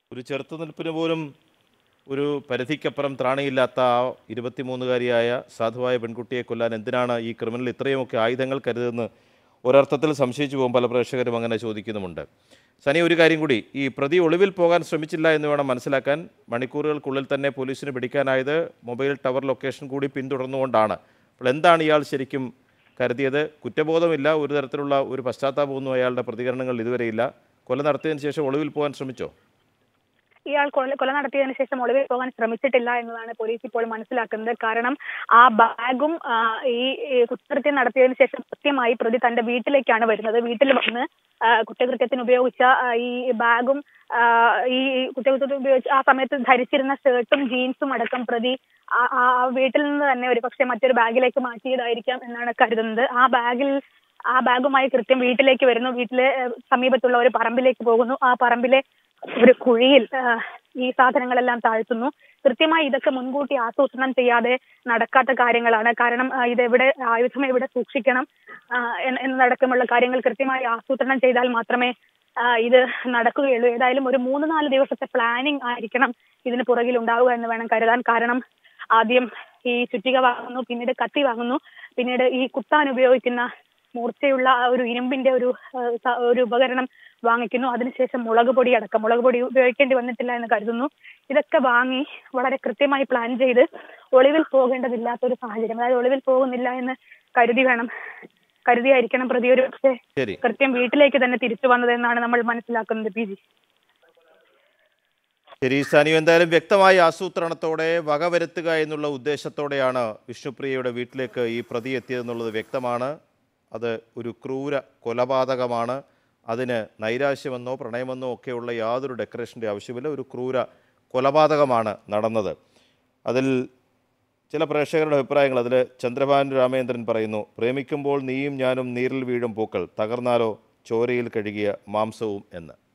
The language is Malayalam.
ഒരു ചെറുത്തുനിൽപ്പിന് പോലും ഒരു പരിധിക്കപ്പുറം ത്രാണിയില്ലാത്ത ആ ഇരുപത്തിമൂന്നുകാരിയായ സാധുവായ പെൺകുട്ടിയെ കൊല്ലാൻ എന്തിനാണ് ഈ ക്രിമിനൽ ഇത്രയുമൊക്കെ ആയുധങ്ങൾ കരുതുന്നത് ഒരർത്ഥത്തിൽ സംശയിച്ചു പോകും പല പ്രേക്ഷകരും അങ്ങനെ ചോദിക്കുന്നുമുണ്ട് സനി ഒരു കാര്യം കൂടി ഈ പ്രതി ഒളിവിൽ പോകാൻ ശ്രമിച്ചില്ല എന്ന് വേണം മനസ്സിലാക്കാൻ മണിക്കൂറുകൾക്കുള്ളിൽ തന്നെ പോലീസിന് പിടിക്കാനായത് മൊബൈൽ ടവർ ലൊക്കേഷൻ കൂടി പിന്തുടർന്നുകൊണ്ടാണ് അപ്പോൾ എന്താണ് ഇയാൾ ശരിക്കും കരുതിയത് കുറ്റബോധമില്ല ഒരു തരത്തിലുള്ള ഒരു പശ്ചാത്താപമൊന്നും അയാളുടെ പ്രതികരണങ്ങൾ ഇതുവരെയില്ല കൊല നടത്തിയതിന് ശേഷം ഒളിവിൽ പോകാൻ ശ്രമിച്ചോ ഇയാൾ കൊല കൊല നടത്തിയതിനു ശേഷം ഒളിവിൽ പോകാൻ ശ്രമിച്ചിട്ടില്ല എന്നതാണ് പോലീസ് ഇപ്പോൾ മനസ്സിലാക്കുന്നത് കാരണം ആ ബാഗും ആ, ഈ ഈ കുറ്റകൃത്യം നടത്തിയതിനു ശേഷം കൃത്യമായി പ്രതി തന്റെ വീട്ടിലേക്കാണ് വരുന്നത് വീട്ടിൽ വന്ന് ആ, കുറ്റകൃത്യത്തിന് ഉപയോഗിച്ച ആ, ഈ ബാഗും ആ, ഈ കുറ്റകൃത്യത്തിന് ഉപയോഗിച്ച ആ സമയത്ത് ധരിച്ചിരുന്ന ഷർട്ടും ജീൻസും അടക്കം പ്രതി ആ- ആ ആ വീട്ടിൽ നിന്ന് തന്നെ ഒരു പക്ഷേ മറ്റൊരു ബാഗിലേക്ക് മാറ്റിയതായിരിക്കാം എന്നാണ് കരുതുന്നത് ആ ബാഗിൽ ആ ബാഗുമായി കൃത്യം വീട്ടിലേക്ക് വരുന്നു വീട്ടിലെ ഏഹ്, സമീപത്തുള്ള ഒരു പറമ്പിലേക്ക് പോകുന്നു ആ പറമ്പിലെ ഒരു കുഴിയിൽ ആ, ഈ സാധനങ്ങളെല്ലാം താഴ്ത്തുന്നു കൃത്യമായി ഇതൊക്കെ മുൻകൂട്ടി ആസൂത്രണം ചെയ്യാതെ നടക്കാത്ത കാര്യങ്ങളാണ് കാരണം ആ, ഇതെവിടെ ആയുധം എവിടെ സൂക്ഷിക്കണം ആ, എന്ന- എന്നതടക്കമുള്ള കാര്യങ്ങൾ കൃത്യമായി ആസൂത്രണം ചെയ്താൽ മാത്രമേ ആ, ഇത് നടക്കുകയുള്ളൂ ഏതായാലും ഒരു മൂന്ന് നാല് ദിവസത്തെ പ്ലാനിംഗ് ആയിരിക്കണം ഇതിന് പുറകിൽ ഉണ്ടാവുക എന്ന് വേണം കരുതാൻ കാരണം ആദ്യം ഈ ചുറ്റിക വാങ്ങുന്നു പിന്നീട് കത്തി വാങ്ങുന്നു പിന്നീട് ഈ കുത്താൻ ഉപയോഗിക്കുന്ന മൂർച്ചയുള്ള ആ ഒരു ഇരുമ്പിന്റെ ഒരു ആ, സ- ഒരു ഉപകരണം വാങ്ങിക്കുന്നു അതിനുശേഷം മുളക് പൊടി അടക്കം മുളക് പൊടി ഉപയോഗിക്കേണ്ടി വന്നിട്ടില്ല എന്ന് കരുതുന്നു ഇതൊക്കെ വാങ്ങി വളരെ കൃത്യമായി പ്ലാൻ ചെയ്ത് ഒളിവിൽ പോകേണ്ടതില്ലാത്ത ഒരു സാഹചര്യം അതായത് ഒളിവിൽ പോകുന്നില്ല എന്ന് കരുതി വേണം കരുതിയായിരിക്കണം പ്രതി ഒരു പക്ഷേ ശരി കൃത്യം വീട്ടിലേക്ക് തന്നെ തിരിച്ചു വന്നതെന്നാണ് നമ്മൾ മനസ്സിലാക്കുന്നത് പി ജി ശരി സാനിയോ എന്തായാലും വ്യക്തമായ ആസൂത്രണത്തോടെ വകവരുത്തുക എന്നുള്ള ഉദ്ദേശത്തോടെയാണ് വിഷ്ണുപ്രിയയുടെ വീട്ടിലേക്ക് ഈ പ്രതി എത്തിയതെന്നുള്ളത് വ്യക്തമാണ് അത് ഒരു ക്രൂര കൊലപാതകമാണ് അതിന് നൈരാശ്യമെന്നോ പ്രണയമെന്നോ ഒക്കെയുള്ള യാതൊരു ഡെക്കറേഷൻ്റെ ആവശ്യമില്ല ഒരു ക്രൂര കൊലപാതകമാണ് നടന്നത് അതിൽ ചില പ്രേക്ഷകരുടെ അഭിപ്രായങ്ങൾ അതിൽ ചന്ദ്രഭാനു രാമേന്ദ്രൻ പറയുന്നു പ്രേമിക്കുമ്പോൾ നീയും ഞാനും നീരിൽ വീഴും പൂക്കൾ തകർന്നാലോ ചോരയിൽ കഴുകിയ മാംസവും എന്ന്